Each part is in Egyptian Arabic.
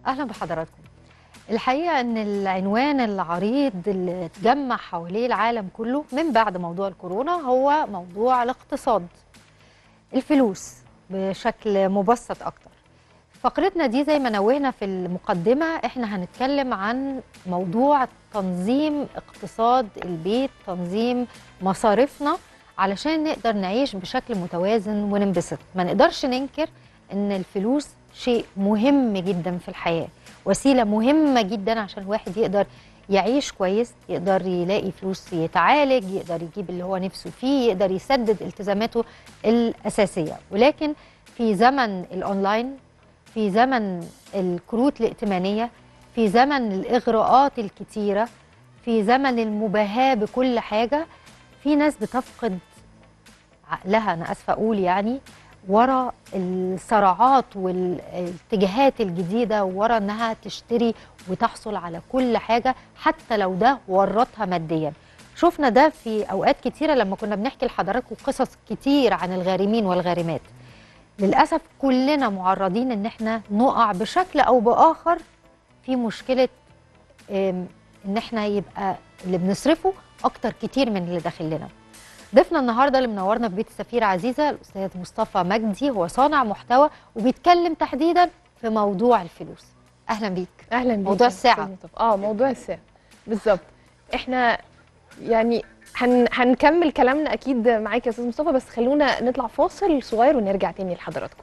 اهلا بحضراتكم الحقيقه ان العنوان العريض اللي اتجمع حواليه العالم كله من بعد موضوع الكورونا هو موضوع الاقتصاد الفلوس بشكل مبسط اكتر فقرتنا دي زي ما نوهنا في المقدمه احنا هنتكلم عن موضوع تنظيم اقتصاد البيت تنظيم مصاريفنا علشان نقدر نعيش بشكل متوازن وننبسط ما نقدرش ننكر ان الفلوس شيء مهم جدا في الحياه وسيله مهمه جدا عشان الواحد يقدر يعيش كويس يقدر يلاقي فلوس يتعالج يقدر يجيب اللي هو نفسه فيه يقدر يسدد التزاماته الاساسيه ولكن في زمن الاونلاين في زمن الكروت الائتمانيه في زمن الاغراءات الكتيره في زمن المباهاه بكل حاجه في ناس بتفقد عقلها انا اسفه اقول يعني ورا الصراعات والاتجاهات الجديده ورا انها تشتري وتحصل على كل حاجه حتى لو ده ورطها ماديا شفنا ده في اوقات كتيره لما كنا بنحكي لحضراتكم قصص كتير عن الغارمين والغارمات للاسف كلنا معرضين ان احنا نقع بشكل او باخر في مشكله ان احنا يبقى اللي بنصرفه اكتر كتير من اللي داخل لنا ضيفنا النهارده اللي منورنا في بيت السفيره عزيزه الاستاذ مصطفى مجدي هو صانع محتوى وبيتكلم تحديدا في موضوع الفلوس اهلا بيك اهلا بيك موضوع الساعه اه موضوع الساعه بالظبط احنا يعني هن... هنكمل كلامنا اكيد معاك يا استاذ مصطفى بس خلونا نطلع فاصل صغير ونرجع تاني لحضراتكم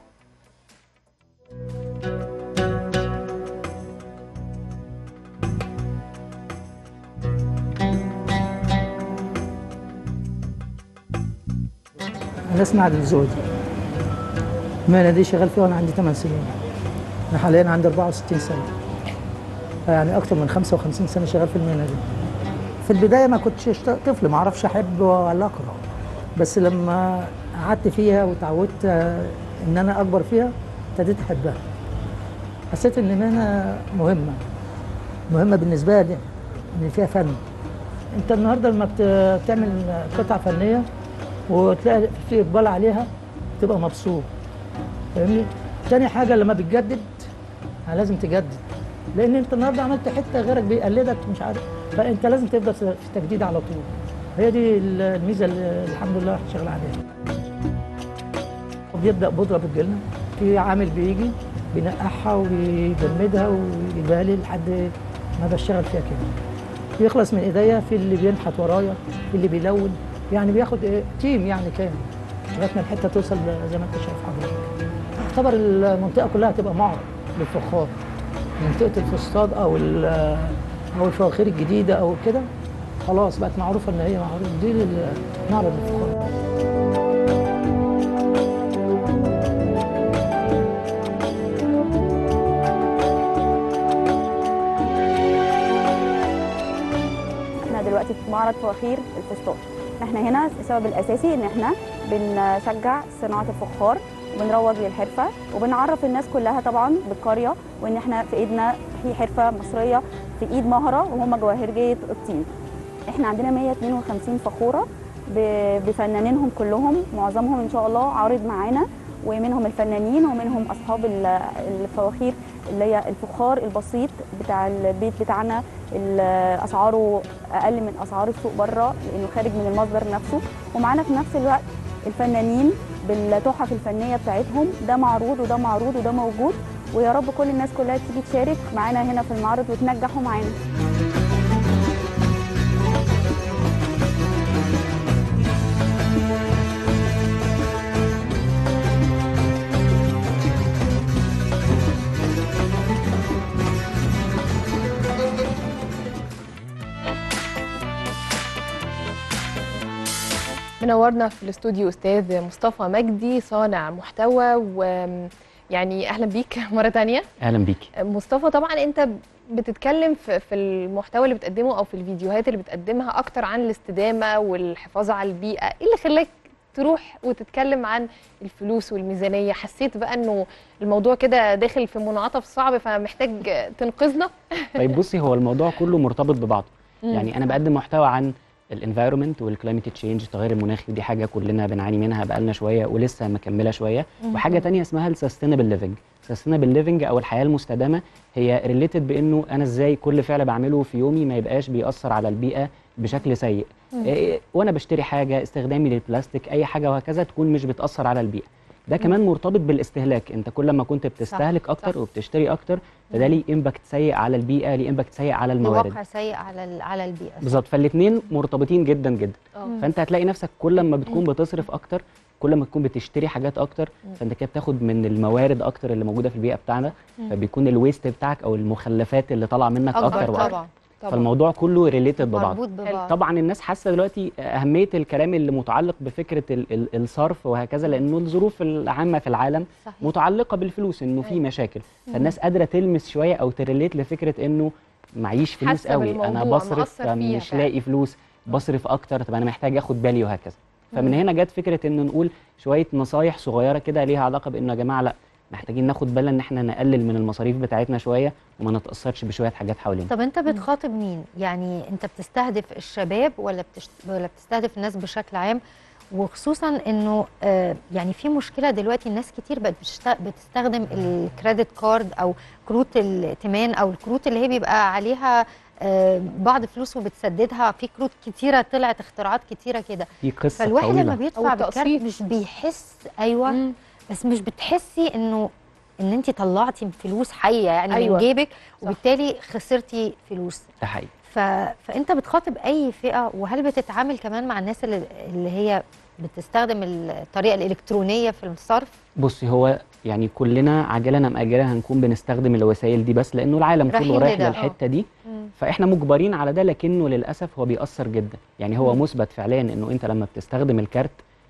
انا اسمع عادل الزودي المهنه دي شغال فيها وانا عندي 8 سنين انا حاليا عندي 64 سنه يعني اكتر من 55 سنه شغال في المهنه دي في البدايه ما كنتش طفل ما اعرفش احب ولا اكره بس لما قعدت فيها وتعودت ان انا اكبر فيها ابتديت احبها حسيت ان المهنه مهمه مهمه بالنسبه لي ان فيها فن انت النهارده لما بتعمل قطعه فنيه وتلاقي في اقبال عليها تبقى مبسوط فاهمني تاني حاجه لما بتجدد لازم تجدد لان انت النهارده عملت حته غيرك بيقلدك مش عارف فانت لازم تفضل في التجديد على طول هي دي الميزه اللي الحمد لله احنا شغال عليها بيبدا بودره بتجيلنا في عامل بيجي بينقعها ويجمدها ويجيبها لي لحد ما بشتغل فيها كده بيخلص من ايديا في اللي بينحت ورايا في اللي بيلون يعني بياخد ايه تيم يعني كامل لغايه ما الحته توصل زي ما انت شايف حضرتك يعتبر المنطقه كلها هتبقى معرض للفخار منطقه الفسطاط او او الفواخير الجديده او كده خلاص بقت معروفه ان هي معروف دي معرض الفخار احنا دلوقتي في معرض فواخير الفسطاط احنا هنا السبب الاساسي ان احنا بنشجع صناعه الفخار وبنروج للحرفه وبنعرف الناس كلها طبعا بالقريه وان احنا في ايدنا في حرفه مصريه في ايد مهره وهم جواهرجيه الطين احنا عندنا 152 فخوره بفنانينهم كلهم معظمهم ان شاء الله عارض معانا ومنهم الفنانين ومنهم اصحاب الفواخير اللي هي الفخار البسيط بتاع البيت بتاعنا اسعاره اقل من اسعار السوق بره لانه خارج من المصدر نفسه ومعانا في نفس الوقت الفنانين بالتحف الفنيه بتاعتهم ده معروض وده معروض وده موجود ويا رب كل الناس كلها تيجي تشارك معانا هنا في المعرض وتنجحوا معانا منورنا في الاستوديو استاذ مصطفى مجدي صانع محتوى ويعني اهلا بيك مره تانية اهلا بيك مصطفى طبعا انت بتتكلم في في المحتوى اللي بتقدمه او في الفيديوهات اللي بتقدمها اكتر عن الاستدامه والحفاظ على البيئه ايه اللي خلاك تروح وتتكلم عن الفلوس والميزانيه حسيت بقى انه الموضوع كده داخل في منعطف صعب فمحتاج تنقذنا طيب بصي هو الموضوع كله مرتبط ببعضه يعني انا بقدم محتوى عن الانفايرمنت والكلايمت تشينج التغير المناخي ودي حاجه كلنا بنعاني منها بقالنا شويه ولسه مكمله شويه وحاجه تانية اسمها السستينبل ليفنج sustainable living او الحياه المستدامه هي ريليتد بانه انا ازاي كل فعل بعمله في يومي ما يبقاش بيأثر على البيئه بشكل سيء إيه، وانا بشتري حاجه استخدامي للبلاستيك اي حاجه وهكذا تكون مش بتأثر على البيئه ده كمان مرتبط بالاستهلاك انت كل ما كنت بتستهلك اكتر صح. وبتشتري اكتر فده ليه امباكت سيء على البيئه ليه امباكت سيء على الموارد واقع سيء على ال- على البيئه بالظبط فالاثنين مرتبطين جدا جدا اه فانت هتلاقي نفسك كل ما بتكون بتصرف اكتر كل ما تكون بتشتري حاجات اكتر فانت كده بتاخد من الموارد اكتر اللي موجوده في البيئه بتاعنا فبيكون الويست بتاعك او المخلفات اللي طالعه منك اكبر اكتر واكتر طبعا طبعا فالموضوع كله ريليتد ببعض مربوط ببعض طبعا الناس حاسه دلوقتي اهميه الكلام اللي متعلق بفكره ال- ال- الصرف وهكذا لانه الظروف العامه في العالم صحيح. متعلقه بالفلوس انه في أيوة. مشاكل فالناس قادره تلمس شويه او تريليت لفكره انه معيش فلوس حاسة قوي انا بالموضوع، بصرف مؤثر فيها مش فعلا. لاقي فلوس بصرف اكتر طب انا محتاج اخد بالي وهكذا فمن هنا جت فكره انه نقول شويه نصايح صغيره كده ليها علاقه بانه يا جماعه لا محتاجين ناخد بالنا ان احنا نقلل من المصاريف بتاعتنا شويه وما نتاثرش بشويه حاجات حوالينا طب انت بتخاطب مين يعني انت بتستهدف الشباب ولا بتشت... ولا بتستهدف الناس بشكل عام وخصوصا انه آه يعني في مشكله دلوقتي الناس كتير بقت بتشت... بتستخدم الكريدت كارد او كروت الائتمان او الكروت اللي هي بيبقى عليها آه بعض فلوس وبتسددها في كروت كتيره طلعت اختراعات كتيره كده في قصه فالواحد لما طويله بيدفع أو بالكارت التقسيط. مش بيحس ايوه مم. بس مش بتحسي انه ان انت طلعتي فلوس حيه يعني أيوة. من جيبك صح. وبالتالي خسرتي فلوس ده حقيقي ف... فانت بتخاطب اي فئه وهل بتتعامل كمان مع الناس اللي, اللي هي بتستخدم الطريقه الالكترونيه في الصرف بصي هو يعني كلنا عاجلا ام اجلا هنكون بنستخدم الوسائل دي بس لانه العالم كله رايحين رايح لده، آه. للحته دي مم. فاحنا مجبرين على ده لكنه للاسف هو بيأثر جدا يعني هو مم. مثبت فعليا انه انت لما بتستخدم الكارت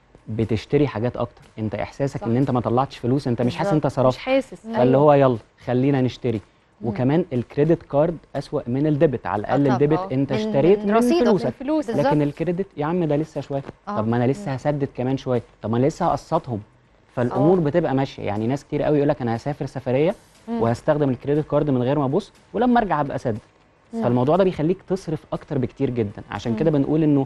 بتشتري حاجات اكتر انت احساسك صح. ان انت ما طلعتش فلوس انت مش حاسس انت مش صرفت حاسس فاللي هو يلا خلينا نشتري وكمان الكريدت كارد اسوأ من الديبت على الاقل طبعا. الديبت آه. انت من- اشتريت من من, رصيدك، فلوسك الفلوس بالظبط. لكن الكريدت يا عم ده لسه شويه آه. طب ما انا لسه هسدد كمان شويه طب ما انا لسه هقسطهم فالامور آه. بتبقى ماشيه يعني ناس كتير قوي يقول لك انا هسافر سفريه مم. وهستخدم الكريدت كارد من غير ما ابص ولما ارجع ابقى اسدد فالموضوع ده بيخليك تصرف اكتر بكتير جدا عشان كده بنقول انه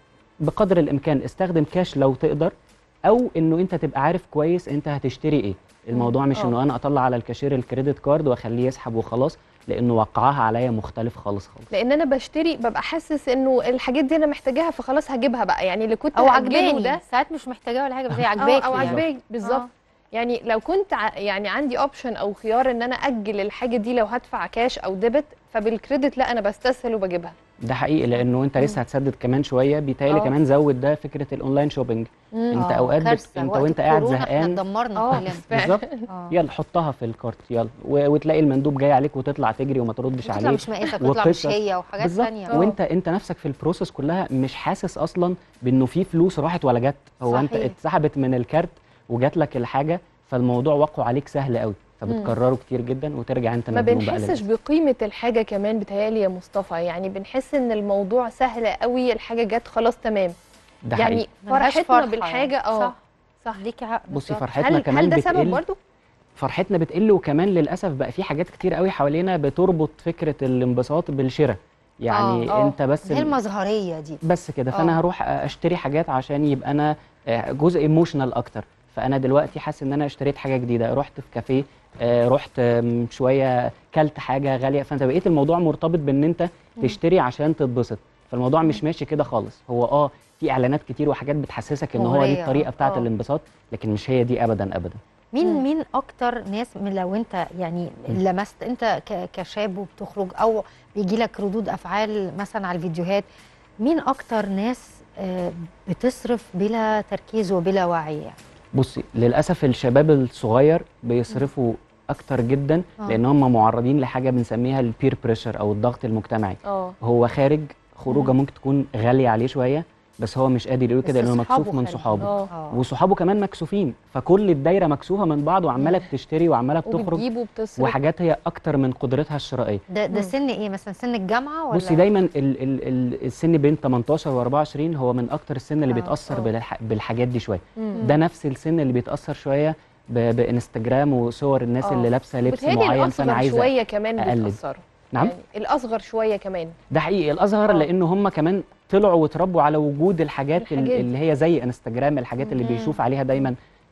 بقدر الامكان استخدم كاش لو تقدر او انه انت تبقى عارف كويس انت هتشتري ايه الموضوع مش آه. انه انا اطلع على الكاشير الكريدت كارد واخليه يسحب وخلاص لانه وقعها عليا مختلف خالص خالص لان انا بشتري ببقى حاسس انه الحاجات دي انا محتاجاها فخلاص هجيبها بقى يعني اللي كنت او هأجله عجباني ده ساعات مش محتاجاه ولا حاجه بس هي آه، عجباكي او يعني. عجباني بالظبط آه. يعني لو كنت ع- يعني عندي اوبشن او خيار ان انا اجل الحاجه دي لو هدفع كاش او ديبت فبالكريدت لا انا بستسهل وبجيبها ده حقيقي لانه انت لسه هتسدد كمان شويه بيتهيألي آه. كمان زود ده فكره الاونلاين شوبينج انت آه، اوقات بت... كارثة. انت وقت وانت قاعد الكورونا احنا زهقان اتدمرنا اه كلنا بالظبط آه. يلا حطها في الكارت يلا و... وتلاقي المندوب جاي عليك وتطلع تجري وما تردش وتطلع عليه مش مقاسك وتطلع مش وقصص. هي وحاجات بالظبط ثانيه آه. وانت انت نفسك في البروسيس كلها مش حاسس اصلا بانه في فلوس راحت ولا جت هو انت صحيح. اتسحبت من الكارت وجات لك الحاجه فالموضوع وقعه عليك سهل قوي فبتكرره كتير جدا وترجع انت ما مجنون بقى بنحسش للأسف. بقيمه الحاجه كمان بتهيالي يا مصطفى يعني بنحس ان الموضوع سهل قوي الحاجه جت خلاص تمام ده يعني حقيقي. ملهاش فرحتنا فرحة بالحاجه يعني. اه صح. صح ليكي حق بصي بالظبط. فرحتنا هل كمان هل ده سبب بتقل برضو فرحتنا بتقل وكمان للاسف بقى في حاجات كتير قوي حوالينا بتربط فكره الانبساط بالشراء يعني آه. انت بس هي المظهريه دي بس كده آه. فانا هروح اشتري حاجات عشان يبقى انا آه، جزء ايموشنال اكتر فانا دلوقتي حاسس ان انا اشتريت حاجه جديده رحت في كافيه آه، رحت آم، شويه كلت حاجه غاليه فانت بقيت الموضوع مرتبط بان انت تشتري عشان تتبسط فالموضوع مش ماشي كده خالص هو اه في اعلانات كتير وحاجات بتحسسك ان هو دي مغرية، الطريقه آه. بتاعه آه. الانبساط لكن مش هي دي ابدا ابدا مين مم. مين اكتر ناس من لو انت يعني لمست انت ك- كشاب وبتخرج او بيجي لك ردود افعال مثلا على الفيديوهات مين اكتر ناس آه، بتصرف بلا تركيز وبلا وعي يعني بصي للاسف الشباب الصغير بيصرفوا اكتر جدا آه. لان هم معرضين لحاجه بنسميها البير بريشر او الضغط المجتمعي اه هو خارج خروجه ممكن تكون غاليه عليه شويه بس هو مش قادر يقول كده بس لانه صحابه مكسوف من خارجين. صحابه اه اه وصحابه كمان مكسوفين فكل الدايره مكسوفه من بعض وعماله بتشتري وعماله بتخرج وبتجيب وبتصرف وحاجات هي اكتر من قدرتها الشرائيه ده ده مم. سن ايه مثلا سن الجامعه ولا بصي دايما ال ال ال السن بين 18 و24 هو من اكتر السن اللي آه، بيتاثر آه. بالح بالحاجات دي شويه مم. ده نفس السن اللي بيتاثر شويه ب- بانستجرام وصور الناس آه. اللي لابسه لبس بتهيألي معين فانا الاصغر عايزه شويه كمان أقلد. بيتاثروا نعم يعني الاصغر شويه كمان ده حقيقي الازهر آه. لان هم كمان طلعوا واتربوا على وجود الحاجات, الحاجات ال- دي. اللي هي زي انستجرام الحاجات اللي مم. بيشوف عليها دايما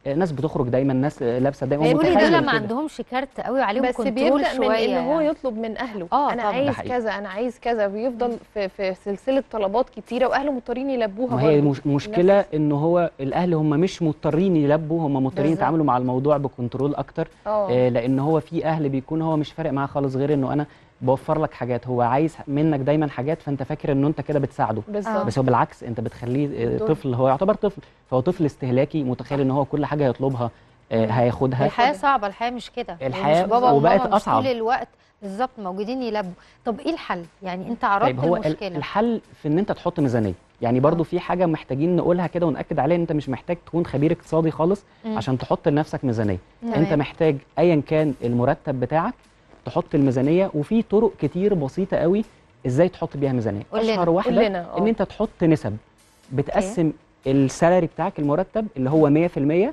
آه، ناس بتخرج دايما ناس آه، لابسه دايما هي كل متخيل دول ما كده. عندهمش كارت قوي وعليهم بس كنترول بيبدا من شويه ان هو يعني. يطلب من اهله آه، انا طبعاً. ده عايز حقيقي. كذا انا عايز كذا بيفضل في في سلسله طلبات كتيره واهله مضطرين يلبوها ما هي برضه. مش مشكله ان هو الاهل هم مش مضطرين يلبوا هم مضطرين بالظبط. يتعاملوا مع الموضوع بكنترول اكتر اه آه، لان هو في اهل بيكون هو مش فارق معاه خالص غير انه انا بوفر لك حاجات هو عايز منك دايما حاجات فانت فاكر انه انت كده بتساعده بالظبط بس هو بالعكس انت بتخليه آه، دول. طفل هو يعتبر طفل فهو طفل استهلاكي متخيل ان هو كل حاجه يطلبها آه، مم. هياخدها الحياه صعبه الحياه مش كده الحياة مش بابا وبقت وماما مش أصعب. طول الوقت بالظبط موجودين يلبوا طب ايه الحل يعني انت عرضت طيب هو ال- المشكله الحل في ان انت تحط ميزانيه يعني برضو آه. في حاجه محتاجين نقولها كده وناكد عليها ان انت مش محتاج تكون خبير اقتصادي خالص مم. عشان تحط لنفسك ميزانيه تمام. انت محتاج ايا كان المرتب بتاعك تحط الميزانيه وفي طرق كتير بسيطه قوي ازاي تحط بيها ميزانيه قول لنا. اشهر قول واحده لنا ان اه انت تحط نسب بتقسم السالري بتاعك المرتب اللي هو 100% مم.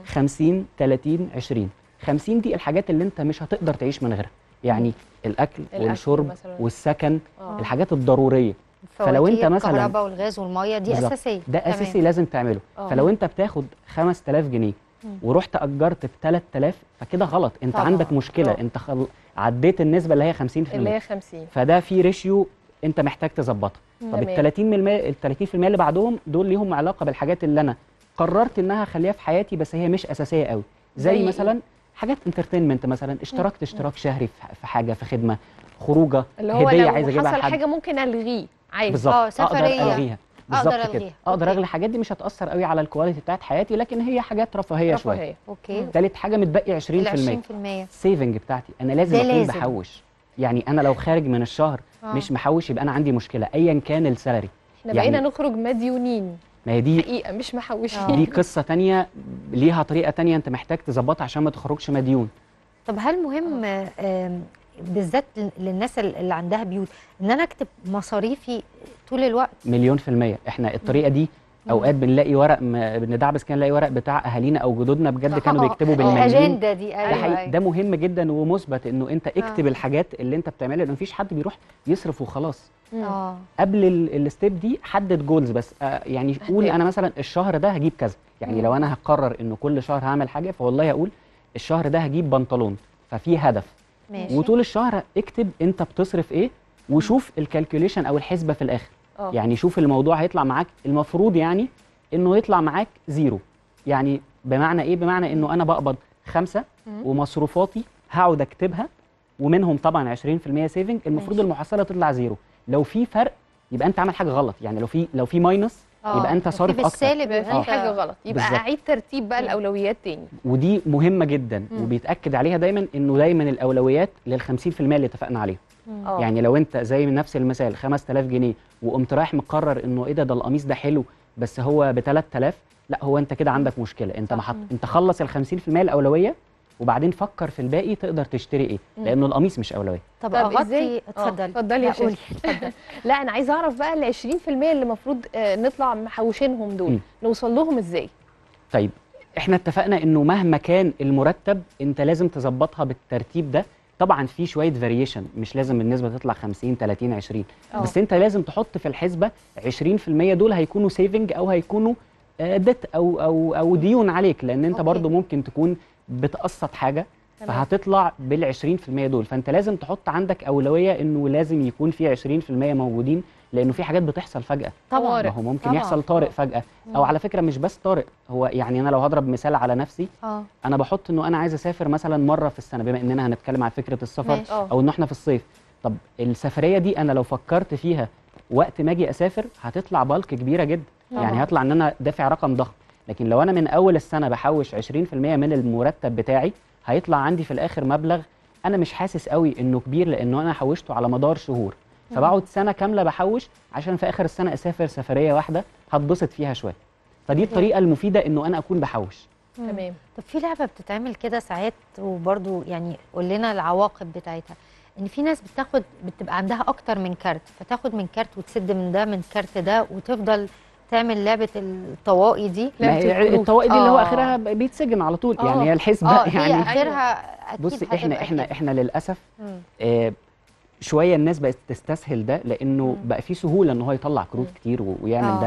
50 30 20 50 دي الحاجات اللي انت مش هتقدر تعيش من غيرها يعني الاكل, الأكل والشرب مثلاً. والسكن آه. الحاجات الضروريه فلو انت الفواتير، مثلاً- الكهرباء والغاز والميه دي بالظبط. اساسيه ده تمام. اساسي لازم تعمله آه. فلو انت بتاخد 5000 جنيه مم. ورحت اجرت ب 3000 فكده غلط انت طبعاً. عندك مشكله آه. انت خل... عديت النسبه اللي هي 50% اللي هي 50 فده في ريشيو انت محتاج تظبطها طب تمام. ال 30 ال 30% اللي بعدهم دول ليهم علاقه بالحاجات اللي انا قررت انها اخليها في حياتي بس هي مش اساسيه قوي زي زي إيه؟ مثلا حاجات انترتينمنت مثلا اشتركت اشتراك شهري في في حاجه في خدمه خروجه اللي هو هديه لو عايز اجيبها حصل لحد حاجه ممكن الغيه عادي بالظبط آه، اقدر سفرية. الغيها أقدر بالظبط كده ألغيها. اقدر أوكي. الغي الحاجات دي مش هتاثر قوي على الكواليتي بتاعت حياتي لكن هي حاجات رفاهيه شويه رفاهيه اوكي تالت حاجه متبقي 20% ال 20% السيفنج بتاعتي انا لازم ده اكون لازم. بحوش يعني انا لو خارج من الشهر آه. مش محوش يبقى انا عندي مشكله ايا كان السالري احنا يعني- بقينا نخرج مديونين ما هي دي حقيقه مش محوشين آه. دي قصه تانية ليها طريقه تانية انت محتاج تظبطها عشان ما تخرجش مديون طب هل مهم آم، بالذات ل- للناس ال- اللي عندها بيوت ان انا اكتب مصاريفي طول الوقت مليون في الميه احنا الطريقه دي اوقات بندلاقي ورق م- بندعبس كده نلاقي ورق بتاع اهالينا او جدودنا بجد كانوا بيكتبوا بالملايين الاجنده دي ده ايوه حقيقي أيوة. ده مهم جدا ومثبت انه انت اكتب آه. الحاجات اللي انت بتعملها لان مفيش حد بيروح يصرف وخلاص مم. اه قبل ال- الستيب دي حدد جولز بس آه يعني قول أهداف. انا مثلا الشهر ده هجيب كذا يعني مم. لو انا هقرر انه كل شهر هعمل حاجه فوالله هقول الشهر ده هجيب بنطلون ففي هدف ماشي وطول الشهر اكتب انت بتصرف ايه وشوف الكالكوليشن او الحسبه في الاخر اه يعني شوف الموضوع هيطلع معاك المفروض يعني انه يطلع معاك زيرو يعني بمعنى ايه بمعنى انه انا بقبض خمسة مم. ومصروفاتي هقعد اكتبها ومنهم طبعا 20% سيفنج المفروض ماشي. المحصله تطلع زيرو لو في فرق يبقى انت عامل حاجه غلط يعني لو في لو في ماينس آه. يبقى انت وفي صارف اكتر بالسالب يبقى يبقى في أنت- حاجه غلط يبقى بالظبط. اعيد ترتيب بقى مم. الاولويات تاني ودي مهمه جدا مم. وبيتاكد عليها دايما انه دايما الاولويات لل 50% اللي اتفقنا عليها مم. اه يعني لو انت زي من نفس المثال 5000 جنيه وقمت رايح مقرر انه ايه ده ده القميص ده حلو بس هو ب 3000 لا هو انت كده عندك مشكله انت ما صح. حط انت خلص ال 50% الاولويه وبعدين فكر في الباقي تقدر تشتري ايه مم. لانه القميص مش اولويه طب, طب اغطي إزاي؟ آه، اتفضلي اتفضلي يا لا، قولي. شيخ لا انا عايزه اعرف بقى ال 20% اللي المفروض آه، نطلع محوشينهم دول مم. نوصل لهم ازاي طيب احنا اتفقنا انه مهما كان المرتب انت لازم تظبطها بالترتيب ده طبعا في شويه فاريشن مش لازم النسبه تطلع 50 30 20 آه. بس انت لازم تحط في الحسبه 20% دول هيكونوا سيفنج او هيكونوا ديت او او او ديون عليك لان انت أوكي. برضو ممكن تكون بتقسط حاجه تمام. فهتطلع بال 20% دول فانت لازم تحط عندك اولويه انه لازم يكون في 20% موجودين لانه في حاجات بتحصل فجاه طبعا طوارئ. ما هو ممكن طبعاً. يحصل طارئ فجاه او على فكره مش بس طارئ هو يعني انا لو هضرب مثال على نفسي اه انا بحط انه انا عايز اسافر مثلا مره في السنه بما اننا هنتكلم عن فكره السفر ماشي. اه او ان احنا في الصيف طب السفريه دي انا لو فكرت فيها وقت ما اجي اسافر هتطلع بالك كبيره جدا طبعاً. يعني هطلع ان انا دافع رقم ضخم لكن لو انا من اول السنه بحوش 20% من المرتب بتاعي هيطلع عندي في الاخر مبلغ انا مش حاسس قوي انه كبير لانه انا حوشته على مدار شهور فبقعد سنه كامله بحوش عشان في اخر السنه اسافر سفريه واحده هتبسط فيها شويه فدي الطريقه المفيده انه انا اكون بحوش تمام طب في لعبه بتتعمل كده ساعات وبرضو يعني قول لنا العواقب بتاعتها ان في ناس بتاخد بتبقى عندها اكتر من كارت فتاخد من كارت وتسد من ده من كارت ده وتفضل تعمل لعبه الطواقي دي ما لعبة هي الكروت. الطوائف دي اللي هو آه. اخرها بيتسجن على طول آه. يعني هي الحسبه اه يعني هي اخرها اكيد بص احنا هتبقى احنا كده. احنا للاسف مم. آه شويه الناس بقت تستسهل ده لانه مم. بقى في سهوله ان هو يطلع كروت مم. كتير و- ويعمل ده آه.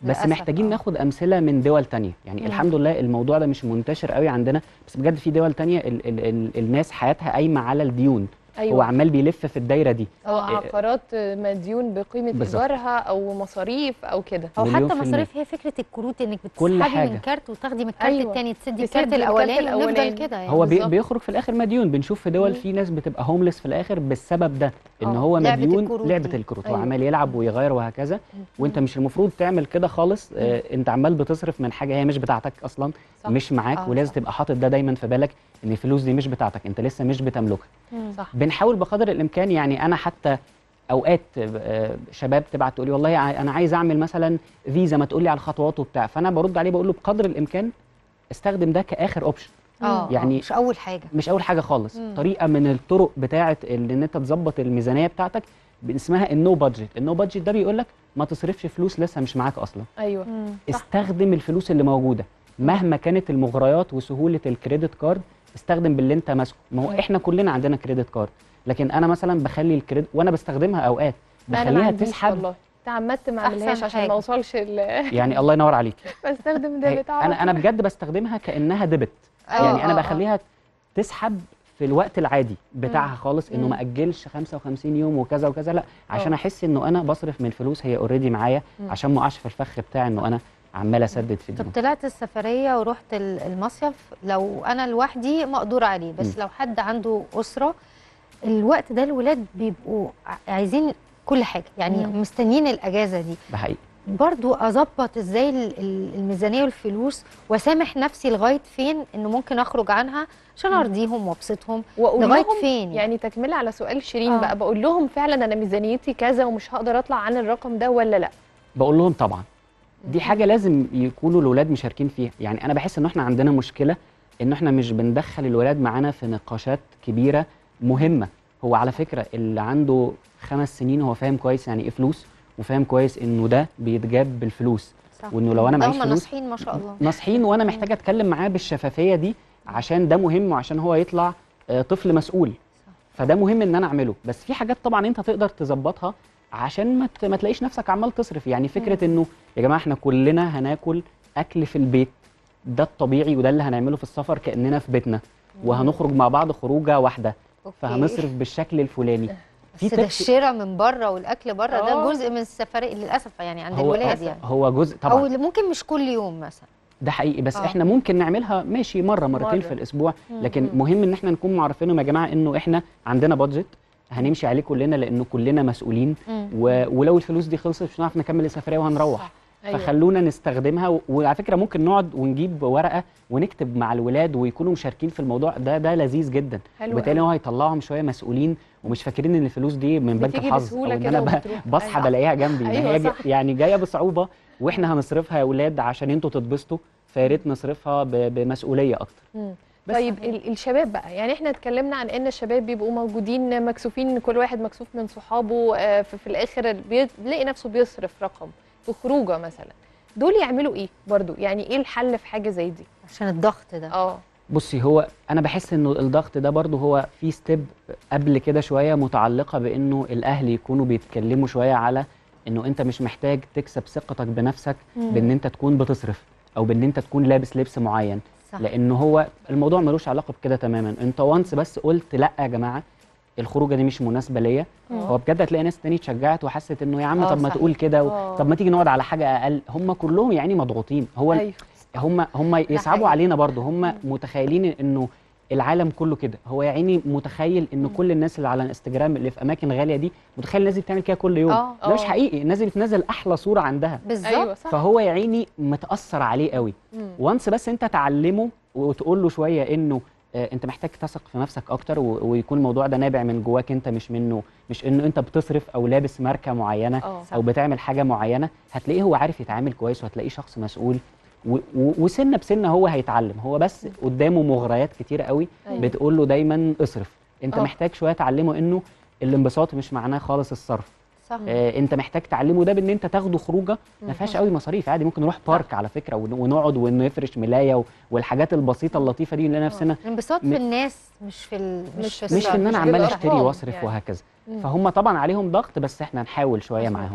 بس للأسف، محتاجين آه. ناخد امثله من دول تانية يعني مم. الحمد لله الموضوع ده مش منتشر قوي عندنا بس بجد في دول تانية ال ال ال الناس حياتها قايمه على الديون هو ايوه عمال بيلف في الدايره دي او إيه. عقارات مديون بقيمه بالظبط. ايجارها او مصاريف او كده او مليون حتى في مصاريف هي فكره الكروت انك كل بتسحبي حاجة. من كارت وتاخدي من الكارت أيوة. الثاني تسدي تسدي الكارت الكارت الاولاني ونفضل الأولاني. كده يعني هو بي بالظبط. بيخرج في الاخر مديون بنشوف في دول مم. في ناس بتبقى هوملس في الاخر بالسبب ده ان آه، هو لعبة مديون الكروت لعبه دي. الكروت أيوة. هو عمال يلعب ويغير وهكذا وانت مش المفروض تعمل كده خالص آه انت عمال بتصرف من حاجه هي مش بتاعتك اصلا صح. مش معاك آه، ولازم صح. تبقى حاطط ده دايما في بالك ان الفلوس دي مش بتاعتك انت لسه مش بتملكها صح بنحاول بقدر الامكان يعني انا حتى اوقات آه، شباب تبعت تقول لي والله ع- انا عايز اعمل مثلا فيزا ما تقول لي على الخطوات وبتاع فانا برد عليه بقول له بقدر الامكان استخدم ده كاخر اوبشن اه يعني- يعني مش اول حاجه مش اول حاجه خالص مم. طريقه من الطرق بتاعه اللي ان انت تظبط الميزانيه بتاعتك اسمها النو بادجت النو بادجت ده بيقول لك ما تصرفش فلوس لسه مش معاك اصلا ايوه صح. استخدم الفلوس اللي موجوده مهما كانت المغريات وسهوله الكريدت كارد استخدم باللي انت ماسكه ما هو مم. احنا كلنا عندنا كريدت كارد لكن انا مثلا بخلي الكريدت وانا بستخدمها اوقات لا، أنا ما بخليها عنديش تسحب والله تعمدت ما أحسن اعملهاش عشان حاجة. ما اوصلش ال- يعني الله ينور عليك بستخدم ده هي- بتاع انا انا بجد بستخدمها كانها ديبت آه، يعني انا آه، آه. بخليها تسحب في الوقت العادي بتاعها مم. خالص انه مم. ما اجلش 55 يوم وكذا وكذا لا عشان آه. احس انه انا بصرف من الفلوس هي اوريدي معايا مم. عشان ما اقعش في الفخ بتاع انه انا عمال اسدد في طب الديون طلعت السفريه ورحت ال- المصيف لو انا لوحدي مقدور عليه بس مم. لو حد عنده اسره الوقت ده الولاد بيبقوا ع- عايزين كل حاجه يعني مم. مستنيين الاجازه دي ده حقيقي برضو اظبط ازاي ال- ال- الميزانيه والفلوس واسامح نفسي لغايه فين انه ممكن اخرج عنها عشان مم. ارضيهم وابسطهم واقول لغايه لهم فين يعني يعني تكمله على سؤال شيرين آه. بقى بقول لهم فعلا انا ميزانيتي كذا ومش هقدر اطلع عن الرقم ده ولا لا بقول لهم طبعا دي حاجه لازم يكونوا الاولاد مشاركين فيها يعني انا بحس ان احنا عندنا مشكله ان احنا مش بندخل الولاد معانا في نقاشات كبيره مهمه هو على فكره اللي عنده خمس سنين هو فاهم كويس يعني ايه فلوس وفاهم كويس انه ده بيتجاب بالفلوس صح. وانه لو انا ده معيش هم فلوس ناصحين ما شاء الله ناصحين وانا محتاج اتكلم معاه بالشفافيه دي عشان ده مهم وعشان هو يطلع آه، طفل مسؤول فده مهم ان انا اعمله بس في حاجات طبعا انت تقدر تظبطها عشان ما ت- ما تلاقيش نفسك عمال تصرف يعني فكره انه يا جماعه احنا كلنا هناكل اكل في البيت ده الطبيعي وده اللي هنعمله في السفر كاننا في بيتنا وهنخرج مع بعض خروجه واحده أوكي. فهنصرف بالشكل الفلاني في بس ده تك- الشراء من بره والاكل بره ده آه. جزء من السفريه للاسف يعني عند هو الولاد يعني هو جزء او طبعا اللي ممكن مش كل يوم مثلا ده حقيقي بس آه. احنا ممكن نعملها ماشي مره مرتين مرة. في الاسبوع مم. لكن مم. مهم ان احنا نكون معرفينهم يا جماعه انه احنا عندنا بادجت هنمشي عليه كلنا لانه كلنا مسؤولين و... ولو الفلوس دي خلصت مش هنعرف نكمل السفريه وهنروح صح. أيوة. فخلونا نستخدمها و... وعلى فكره ممكن نقعد ونجيب ورقه ونكتب مع الولاد ويكونوا مشاركين في الموضوع ده ده لذيذ جدا حلو وبالتالي أوي. هو هيطلعهم شويه مسؤولين ومش فاكرين ان الفلوس دي من بنك بتيجي الحظ او بسهولة ان كده انا ب... وبتروح. بصحى أيوة. بلاقيها جنبي أيوة أيوة هي ج... صح. يعني جايه بصعوبه واحنا هنصرفها يا اولاد عشان انتوا تتبسطوا فيا ريت نصرفها ب... بمسؤوليه اكتر مم. بس طيب ال- الشباب بقى يعني احنا اتكلمنا عن ان الشباب بيبقوا موجودين مكسوفين ان كل واحد مكسوف من صحابه آه، في, في الاخر بي- بيلاقي نفسه بيصرف رقم في خروجه مثلا دول يعملوا ايه برضو يعني ايه الحل في حاجه زي دي عشان الضغط ده اه بصي هو انا بحس انه الضغط ده برضه هو في ستيب قبل كده شويه متعلقه بانه الاهل يكونوا بيتكلموا شويه على انه انت مش محتاج تكسب ثقتك بنفسك بان انت تكون بتصرف او بان انت تكون لابس لبس معين صح. لانه هو الموضوع ملوش علاقه بكده تماما انت وانس بس قلت لا يا جماعه الخروجه دي مش مناسبه ليا هو بجد هتلاقي ناس تاني اتشجعت وحست انه يا عم آه، طب ما صحيح. تقول كده آه. و- طب ما تيجي نقعد على حاجه اقل هم كلهم يعني مضغوطين هو ايوه هم هم يصعبوا حقيقي. علينا برضه هم متخيلين انه العالم كله كده هو يا عيني متخيل ان كل الناس اللي على الانستجرام اللي في اماكن غاليه دي متخيل الناس دي بتعمل كده كل يوم آه. ده مش آه. حقيقي الناس اللي بتنزل احلى صوره عندها بالظبط ايوه صح فهو يا عيني متاثر عليه قوي مم. وانس بس انت تعلمه وتقول له شويه انه آه، انت محتاج تثق في نفسك اكتر و- ويكون الموضوع ده نابع من جواك انت مش منه مش انه انت بتصرف او لابس ماركه معينه اه او بتعمل حاجه معينه هتلاقيه هو عارف يتعامل كويس وهتلاقيه شخص مسؤول و- و- وسنه بسنه هو هيتعلم هو بس قدامه مغريات كتير قوي أيوة. بتقول له دايما اصرف انت آه. محتاج شويه تعلمه انه الانبساط مش معناه خالص الصرف صح آه انت محتاج تعلمه ده بان انت تاخده خروجه ما فيهاش قوي مصاريف عادي ممكن نروح بارك على فكره ون- ونقعد ونفرش ملايه و- والحاجات البسيطه اللطيفه دي اللي نفسنا الانبساط م- في الناس مش في ال... مش, مش- في مش في ان الصرف. انا عمال بالأرقام اشتري واصرف يعني. وهكذا مم. فهم طبعا عليهم ضغط بس احنا نحاول شويه مظبوط. معاهم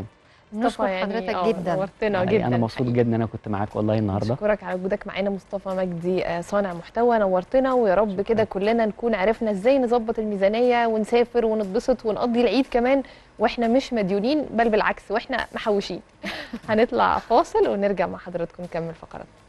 نشكر يعني حضرتك آه، جدا نورتنا حقيقي جدا انا مبسوط حقيقي. جدا انا كنت معاك والله النهارده اشكرك على وجودك معانا مصطفى مجدي آه، صانع محتوى نورتنا ويا رب كده كلنا نكون عرفنا ازاي نظبط الميزانيه ونسافر ونتبسط ونقضي العيد كمان واحنا مش مديونين بل بالعكس واحنا محوشين هنطلع فاصل ونرجع مع حضراتكم نكمل فقرات